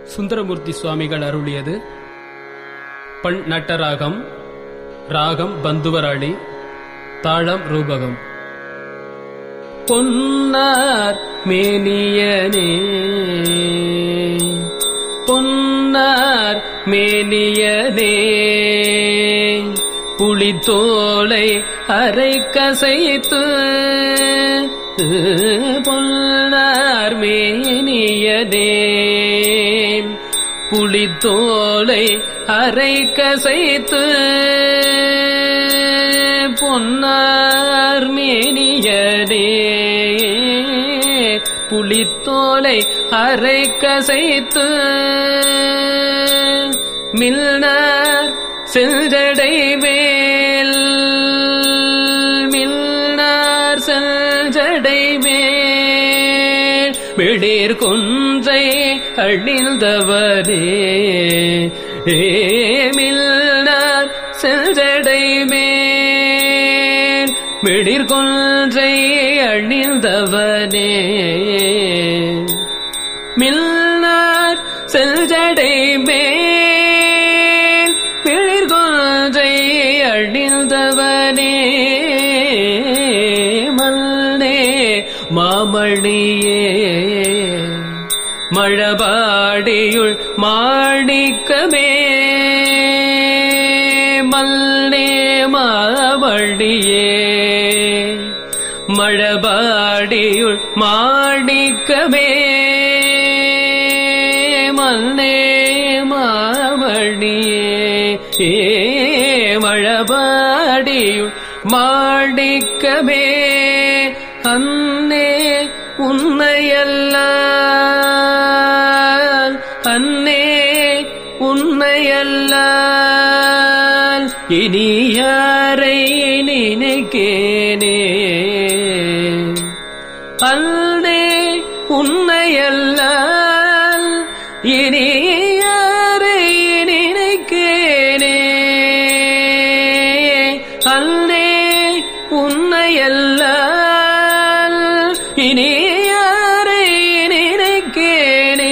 சுந்தரமூர்த்தி சுவாமிகள் அருளியது பண் நட்டராகம் ராகம் பந்துவராளி தாளம் ரூபகம் பொன்னார் மேனியனே பொன்னார் மேனியனே புலித்தோலை அரை கசைத்து பொன்னார் மேனியனே புலித்தோலை அரை கசைத்து பொன்னார் மேனியனே புலித்தோலை அரை கசைத்து மில்னார் செஞ்சடை மேல் மில்னார் செஞ்சடை மேல் வெளிர் கொன்றை அழிந்தவரே ஏ மில்னார் செஞ்சடை மேல் வெளிர் கொன்றை அழிந்தவனே மில்னார் செல்ஜடை மேல் பிழிர் கொன்றை அழிந்தவனே மல்னே மாமணியே மழபாடியுள் மாணிக்கமே மல்னே மாவழியே மழபாடியுள் மாணிக்கமே மல்னே மாவழியே ஏ மழபாடியுள் மாணிக்கமே அன்னே உன்னையல்ல அன்னே உன்னையல்ல இனி யாரை நினைக்கேனே அல்னே உன்னையல்ல இனி யாரை நினைக்கேனே அல்னே உன்னையல்ல இனி யாரை நினைக்கேனே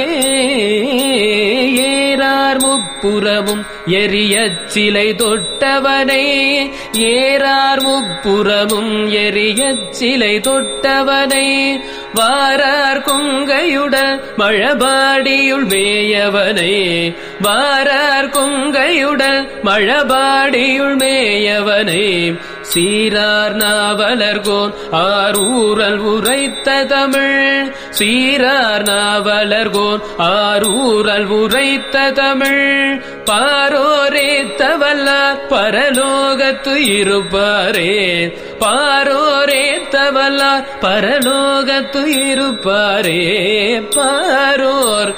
ஏறார் முப்புறமும் எரியச் சிலை தொட்டவனை ஏறார் முப்புறமும் எரியச் சிலை தொட்டவனை வாரார் கொங்கையுடன் மழபாடியுள் மேயவனை வாரார் கொங்கையுடன் மழபாடியுள் மேயவனை சீரார் நாவலர்கோன் ஆரூரல் உரைத்த தமிழ் சீரார் நாவலர்கோன் ஆரூரல் உரைத்த தமிழ் பாரோரேத்தவல்லார் பரலோகத்து இருப்பாரே பாரோரேத்தவல்லார் பரலோகத்து இருப்பாரே பாரோர்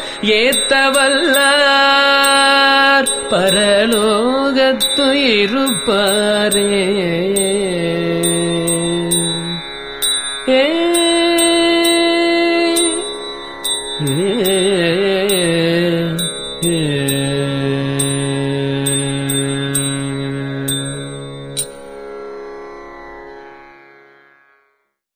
ஏத்தவல்லார் பரலோகத்து இருப்பாரே ஏ ஏ ஏ